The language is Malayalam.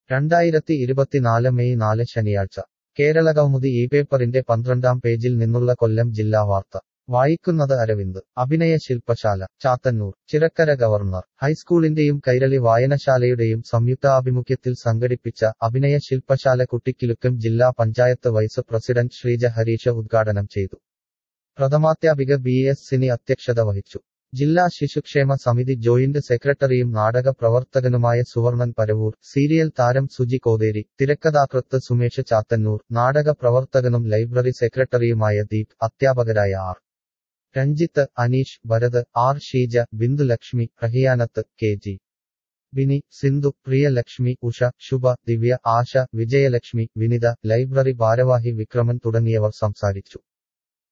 രണ്ടായിരത്തി ഇരുപത്തിനാല് മെയ് നാല് ശനിയാഴ്ച കേരളകൗമുദി ഈ പേപ്പറിന്റെ പന്ത്രണ്ടാം പേജിൽ നിന്നുള്ള കൊല്ലം ജില്ലാ വാർത്ത വായിക്കുന്നത് അരവിന്ദ് അഭിനയ ശില്പശാല ചാത്തന്നൂർ ചിറക്കര ഗവർണർ ഹൈസ്കൂളിന്റെയും കൈരളി വായനശാലയുടെയും സംയുക്താഭിമുഖ്യത്തിൽ സംഘടിപ്പിച്ച അഭിനയ ശില്പശാല കുട്ടിക്കിലുക്കം ജില്ലാ പഞ്ചായത്ത് വൈസ് പ്രസിഡന്റ് ശ്രീജ ഹരീഷ ഉദ്ഘാടനം ചെയ്തു പ്രഥമാധ്യാപിക ബി എസ് സിനി അധ്യക്ഷത വഹിച്ചു ജില്ലാ ശിശുക്ഷേമ സമിതി ജോയിന്റ് സെക്രട്ടറിയും നാടക പ്രവർത്തകനുമായ സുവർണൻ പരവൂർ സീരിയൽ താരം സുജി കോതേരി തിരക്കഥാകൃത്ത് സുമേഷ് ചാത്തന്നൂർ നാടക പ്രവർത്തകനും ലൈബ്രറി സെക്രട്ടറിയുമായ ദീപ് അധ്യാപകരായ R Ranjith Aneesh Bharath R Sheeja Bindulakshmi Rahiyanath K G Bini Sindhu Priyalakshmi Usha Shubha Divya Asha Vijayalakshmi Vinitha library ഭാരവാഹി വിക്രമൻ തുടങ്ങിയവർ സംസാരിച്ചു